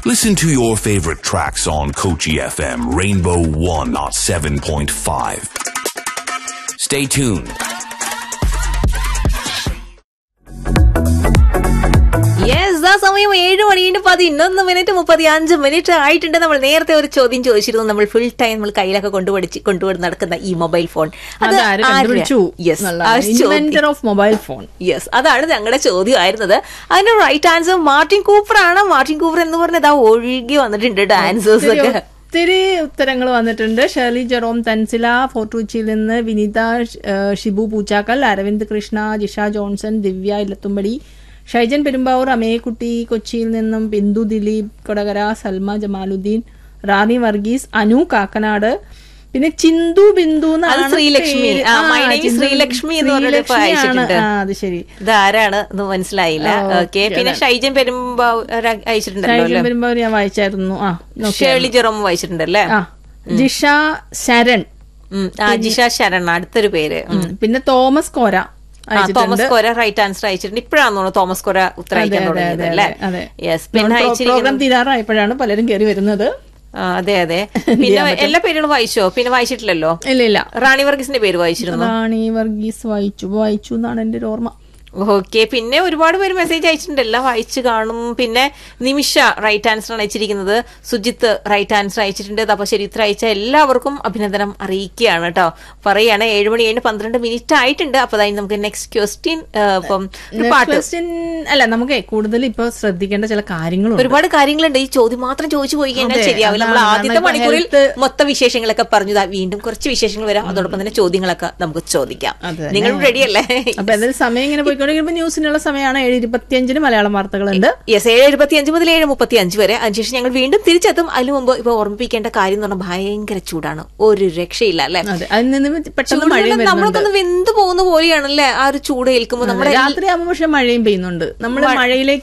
Listen to your favorite tracks on Kochi FM Rainbow 107.5. Stay tuned. Yes ആ സമയം ഏഴ് മണിയുടെ പതിനൊന്ന് മിനിറ്റ് മുപ്പത്തി അഞ്ച് മിനിറ്റ് ആയിട്ടുണ്ട് നമ്മൾ നേരത്തെ ഒരു ചോദ്യം ചോദിച്ചിരുന്നു നമ്മൾ ഫുൾ ടൈം നമ്മൾ കയ്യിലൊക്കെ കൊണ്ടുപടിച്ച് കൊണ്ടുപോയി നടക്കുന്ന ഈ മൊബൈൽ ഫോൺ അത് ആര് കണ്ടുപിടിച്ചു യെസ് ആ ചോദ്യം inventor of mobile phone yes അതാണ് ഞങ്ങളുടെ ചോദ്യമായിരുന്നത് അതിന്റെ റൈറ്റ് ആൻസർ മാർട്ടിൻ കൂപ്പർ ആണ് മാർട്ടിൻ കൂപ്പർ എന്ന് പറഞ്ഞത് ആ ഒഴുകി വന്നിട്ടുണ്ട് ആൻസേഴ്സ് ഒക്കെ ഒത്തിരി ഉത്തരങ്ങൾ വന്നിട്ടുണ്ട് ഷേർലി ജെറോം തൻസില ഫോർട്ടുച്ചിയിൽ നിന്ന് വിനീത ഏഹ്, ഷിബു പൂച്ചാക്കൽ അരവിന്ദ് കൃഷ്ണ ജിഷ ജോൺസൺ ദിവ്യ ഇലത്തുമ്പടി ഷൈജൻ പെരുമ്പാവൂർ അമേക്കുട്ടി കൊച്ചിയിൽ നിന്നും ബിന്ദു ദിലീപ് കൊടകര സൽമ ജമാലുദ്ദീൻ റാണി വർഗീസ് അനു കാക്കനാട് പിന്നെ ചിന്തു ബിന്ദു അത് ശ്രീലക്ഷ്മി. ആ, my name is ശ്രീലക്ഷ്മി എന്ന് പറഞ്ഞിട്ട് ഇപ്പൊ അയച്ചിട്ടുണ്ട്. അത് ശരി ഇതാരാണ് എന്ന് മനസ്സിലായില്ല ഓ, ഓക്കെ okay, പിന്നെ ഷൈജൻ പെരുമ്പോ അയച്ചിട്ടുണ്ടല്ലോ ഷൈജൻ അല്ലേ പെരുമ്പാവൂർ ഞാൻ വായിച്ചായിരുന്നു ആ നോക്കിയായിരുന്നു. ഷേർലി ജെറോം വായിച്ചിട്ടുണ്ടല്ലേ ആ ജിഷ ശരൺ ഉം. ആ ജിഷ ശരൺ അടുത്തൊരു പേര് ഉം. പിന്നെ തോമസ് കോര ആ, തോമസ് കോര റൈറ്റ് ആൻസർ അയച്ചിട്ടുണ്ട് ഇപ്പോഴാണ് തോന്നുന്നു തോമസ് കോര ഉത്തരം അതെ, അയക്കാൻ അതെ, തുടങ്ങിയത് അതെ, അല്ലേ അതെ. യെസ് പിന്നെ പ്രോഗ്രാം അയച്ചിരിക്കുന്നത് തീരാറായപ്പോഴാണ് പലരും കയറി വരുന്നത് ആ, അതെ അതെ പിന്നെ എല്ലാ പേരുകളും വായിച്ചോ പിന്നെ വായിച്ചിട്ടില്ലല്ലോ ഇല്ല ഇല്ല റാണി വർഗീസിന്റെ പേര് വായിച്ചിരുന്നു റാണി വർഗീസ് വായിച്ചു വായിച്ചു എന്നാണ് എന്റെ ഒരു ഓർമ്മ ഓക്കെ പിന്നെ ഒരുപാട് പേര് മെസ്സേജ് അയച്ചിട്ടുണ്ട് എല്ലാം വായിച്ചു കാണും പിന്നെ നിമിഷ റൈറ്റ് ആൻസർ ആണ് അയച്ചിരിക്കുന്നത് സുജിത്ത് റൈറ്റ് ആൻസർ അയച്ചിട്ടുണ്ട് അപ്പൊ ശരി ഇത്ര അയച്ച എല്ലാവർക്കും അഭിനന്ദനം അറിയിക്കുകയാണ് കേട്ടോ പറയാണ് ഏഴ് മണി ഏഴ് പന്ത്രണ്ട് മിനിറ്റ് ആയിട്ടുണ്ട് അപ്പൊ അതായത് നമുക്ക് നെക്സ്റ്റ് ക്വസ്റ്റ്യൻ ഇപ്പം ഒരു പാട്ട് ക്വസ്റ്റ്യൻ അല്ല നമുക്ക് കൂടുതൽ ഇപ്പൊ ശ്രദ്ധിക്കേണ്ട ചില കാര്യങ്ങളുണ്ട് ഒരുപാട് കാര്യങ്ങളുണ്ട് ഈ ചോദ്യം മാത്രം ചോദിച്ചു പോയി കഴിഞ്ഞാൽ അതെ, ശരിയാവില്ല നമ്മൾ അതാണ്. ആദ്യത്തെ ഇപ്പൊ മണിക്കൂറിൽ health- മൊത്തം വിശേഷങ്ങളൊക്കെ പറഞ്ഞു ദാ വീണ്ടും കുറച്ച് വിശേഷങ്ങൾ വരാം അതോടൊപ്പം തന്നെ ചോദ്യങ്ങളൊക്കെ നമുക്ക് ചോദിക്കാം അതെ തന്നെ. നിങ്ങൾ റെഡിയല്ലേ അപ്പൊ എന്തായാലും സമയം ഇങ്ങനെ പോയിക്കൊണ്ടിരിക്കുമ്പോ ന്യൂസിനുള്ള സമയമാണ് ഏഴ് ഇരുപത്തിയഞ്ചിന് മലയാളം വാർത്തകളുണ്ട് യെസ് ഏഴ് എഴുപത്തി അഞ്ച് മുതൽ ഏഴ് മുപ്പത്തി അഞ്ച് വരെ അതിനുശേഷം ഞങ്ങൾ വീണ്ടും തിരിച്ചെത്തും അതിനു മുമ്പ് ഇപ്പൊ ഓർമ്മിപ്പിക്കേണ്ട കാര്യം എന്ന് പറഞ്ഞാൽ ഭയങ്കര ചൂടാണ് ഒരു രക്ഷയില്ല അല്ലെ അതെ അതിൽ നിന്ന് പെട്ടെന്ന് മഴയും വരുന്നുണ്ട് നമ്മൾക്കൊന്ന് വെന്ത് പോകുന്ന പോലെയാണല്ലേ ആ ഒരു ചൂട് ഏൽക്കുമ്പോൾ നമ്മുടെ രാത്രി ആകുമ്പോൾ പക്ഷെ മഴയും പെയ്യുന്നുണ്ട് നമ്മൾ മഴയിലേക്ക്